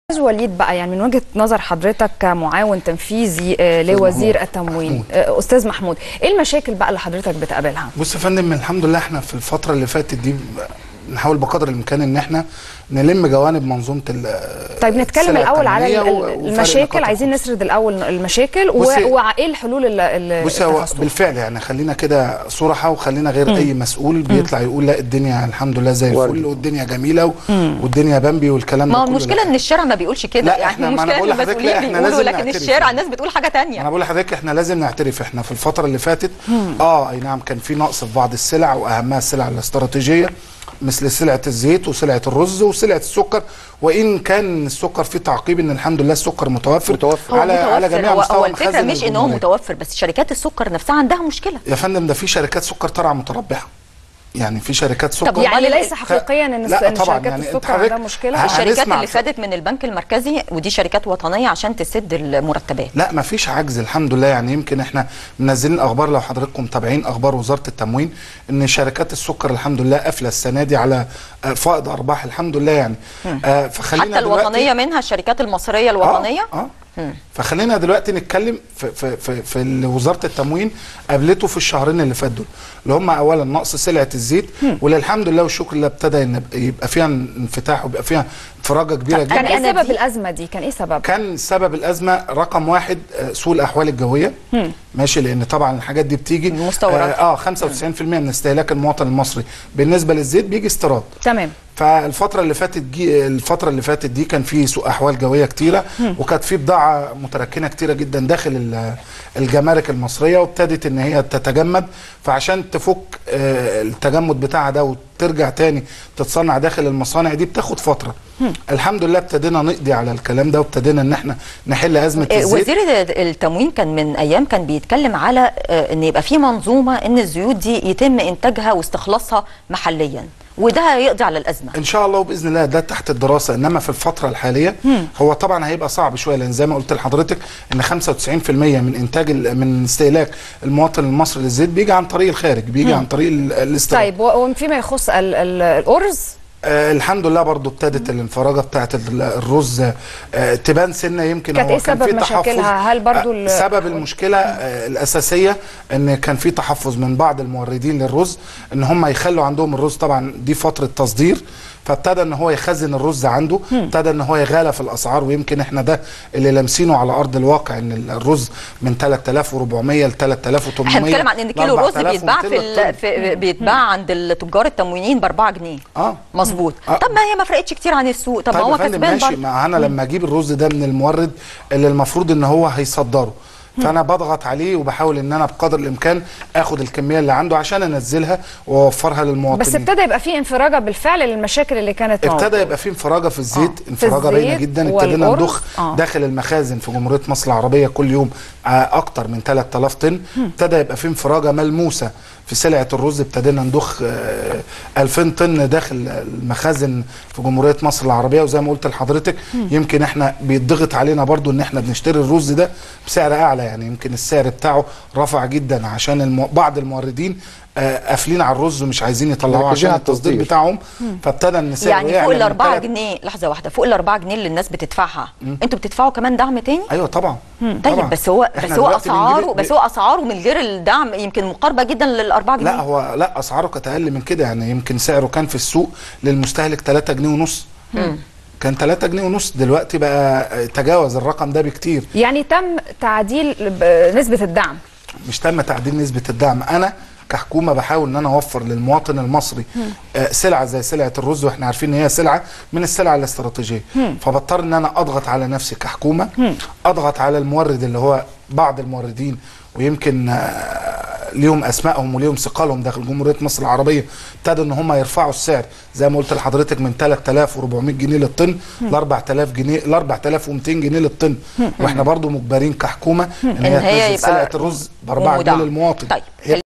استاذ وليد بقى يعني من وجهه نظر حضرتك كمعاون تنفيذي آه، لوزير محمود. التموين محمود. آه، استاذ محمود ايه المشاكل بقى اللي حضرتك بتقابلها بص يا فندم الحمد لله احنا في الفتره اللي فاتت دي نحاول بقدر الامكان ان احنا نلم جوانب منظومه ال- طيب نتكلم السلع الاول على ال- التموينية و- ال- وفرق المشاكل نقاط عايزين الخبز. نسرد الاول المشاكل بصي- و- وايه الحلول اللي اللي بص هو اتخذتوها؟ بالفعل يعني خلينا كده صراحه وخلينا غير اي مسؤول بيطلع يقول لا الدنيا الحمد لله زي ورد. الفل والدنيا جميله و- والدنيا بامبي والكلام ده ما هو كله المشكله لا. ان الشارع ما بيقولش كده لا، يعني إحنا- ما أنا المشكله بقول ان لحضرتك لا، المسؤولين إحنا بيقولوا لازم لكن نعترف الشارع يعني. الناس بتقول حاجه تانية انا بقول لحضرتك احنا لازم نعترف احنا في الفتره اللي فاتت اه اي نعم كان في نقص في بعض السلع واهمها السلع الاستراتيجيه مثل سلعه الزيت وسلعه الرز وسلعه السكر وان كان السكر فيه تعقيب ان الحمد لله السكر متوفر, متوفر. هو على على متوفر جميع هو, مستوى هو الفكره مخازن مش ان هو الجمهورية. متوفر بس شركات السكر نفسها عندها مشكله يا فندم ده في شركات سكر طالعه متربحه يعني في شركات سكر طب أمال يعني ال- ليس حقيقيا ان لا ان طبعاً، شركات يعني أنت السكر حضرتك عندها مشكله ه- الشركات هنسمع اللي في- خدت من البنك المركزي ودي شركات وطنيه عشان تسد المرتبات لا ما فيش عجز الحمد لله يعني يمكن احنا منزلين اخبار لو حضراتكم متابعين اخبار وزاره التموين ان شركات السكر الحمد لله قافله السنه دي على آه، فائض ارباح الحمد لله يعني آه فخلينا حتى دلوقتي- الوطنيه منها الشركات المصريه الوطنيه اه, آه. فخلينا دلوقتي نتكلم في في في, في ال- وزاره التموين قابلته في الشهرين اللي فاتوا دول اللي هم اولا نقص سلعه الزيت واللي الحمد لله والشكر لله ابتدى ان يبقى فيها انفتاح ويبقى فيها انفراجه كبيره جدا كان ايه أنا سبب دي- الازمه دي كان ايه سبب كان سبب الازمه رقم واحد آه، سوء الاحوال الجويه ماشي لان طبعا الحاجات دي بتيجي المستوردات. اه, آه 95% من استهلاك المواطن المصري بالنسبه للزيت بيجي استيراد تمام فالفترة اللي فاتت جي الفترة اللي فاتت دي كان في سوء أحوال جوية كتيرة وكانت في بضاعة متركنة كتيرة جدا داخل ال- الجمارك المصرية وابتدت إن هي تتجمد فعشان تفك آه، التجمد بتاعها ده وترجع تاني تتصنع داخل المصانع دي بتاخد فترة الحمد لله ابتدينا نقضي على الكلام ده وابتدينا إن احنا نحل أزمة إيه، الزيت وزير التموين كان من ايام كان بيتكلم على آه، ان يبقى في منظومه ان الزيوت دي يتم انتاجها واستخلاصها محليا وده هيقضي على الازمه ان شاء الله باذن الله ده تحت الدراسه انما في الفتره الحاليه هو طبعا هيبقى صعب شويه لان زي ما قلت لحضرتك ان 95% من انتاج ال- من استهلاك المواطن المصري للزيت بيجي عن طريق الخارج بيجي عن طريق ال- الاستيراد طيب و- وفيما يخص ال- ال- الارز آه الحمد لله برضو ابتدت الانفراجه بتاعت ال- الرز آه تبان سنه يمكن كانت هو إيه كان سبب في تحفظ مشاكلها؟ هل برضو ال- آه سبب المشكله آه الاساسيه ان كان في تحفظ من بعض الموردين للرز ان هم يخلوا عندهم الرز طبعا دي فتره تصدير فابتدى ان هو يخزن الرز عنده ابتدى ان هو يغالى في الاسعار ويمكن احنا ده اللي لامسينه على ارض الواقع ان الرز من 3400 ل 3800 احنا بنتكلم عن ان كيلو رز بيتباع في, ال- 4200 في بيتباع عند التجار التموينين ب 4 جنيه اه مظبوط آه. طب ما هي ما فرقتش كتير عن السوق طب ما طيب هو يا فندم كسبان ماشي برضه ما انا لما اجيب الرز ده من المورد اللي المفروض ان هو هيصدره فانا بضغط عليه وبحاول ان انا بقدر الامكان اخد الكميه اللي عنده عشان انزلها واوفرها للمواطنين بس ابتدى يبقى في انفراجه بالفعل للمشاكل اللي كانت ابتدى موجودة. يبقى في انفراجه في الزيت آه. في انفراجه باينه الزيت جدا ابتدينا والأرز. نضخ آه. داخل المخازن في جمهوريه مصر العربيه كل يوم آه، اكتر من 3000 طن ابتدى يبقى في انفراجه ملموسه في سلعه الرز ابتدينا نضخ آه، 2000 طن داخل المخازن في جمهوريه مصر العربيه وزي ما قلت لحضرتك يمكن احنا بيتضغط علينا برضو ان احنا بنشتري الرز ده بسعر اعلى يعني يمكن السعر بتاعه رفع جدا عشان المو... بعض الموردين آه، قافلين على الرز ومش عايزين يطلعوه مركزين عشان على التصدير التصدير. بتاعهم فابتدى ان سعره يعني فوق يعلى ال من 4 تلات- جنيه لحظه واحده فوق ال 4 جنيه اللي الناس بتدفعها انتوا بتدفعوا كمان دعم تاني ايوه طبعا طيب طبعا. بس هو إحنا بس هو دلوقتي اسعاره بنجيب- بس هو اسعاره من غير الدعم يمكن مقاربه جدا لل 4 جنيه لا هو لا اسعاره كانت اقل من كده يعني يمكن سعره كان في السوق للمستهلك 3 جنيه ونص كان 3 جنيه ونص دلوقتي بقى تجاوز الرقم ده بكتير يعني تم تعديل ب- نسبه الدعم مش تم تعديل نسبه الدعم انا كحكومه بحاول ان انا اوفر للمواطن المصري آه، سلعه زي سلعه الرز واحنا عارفين ان هي سلعه من السلع الاستراتيجيه فبضطر ان انا اضغط على نفسي كحكومه اضغط على المورد اللي هو بعض الموردين ويمكن آه، ليهم اسمائهم وليهم ثقلهم داخل جمهوريه مصر العربيه ابتدوا ان هم يرفعوا السعر زي ما قلت لحضرتك من 3400 جنيه للطن ل 4000 جنيه ل 4200 جنيه للطن واحنا برضو مجبرين كحكومه ان إن هي هي تنزل يبقى سلعه الرز ب 4 جنيه ومدعم. للمواطن طيب هي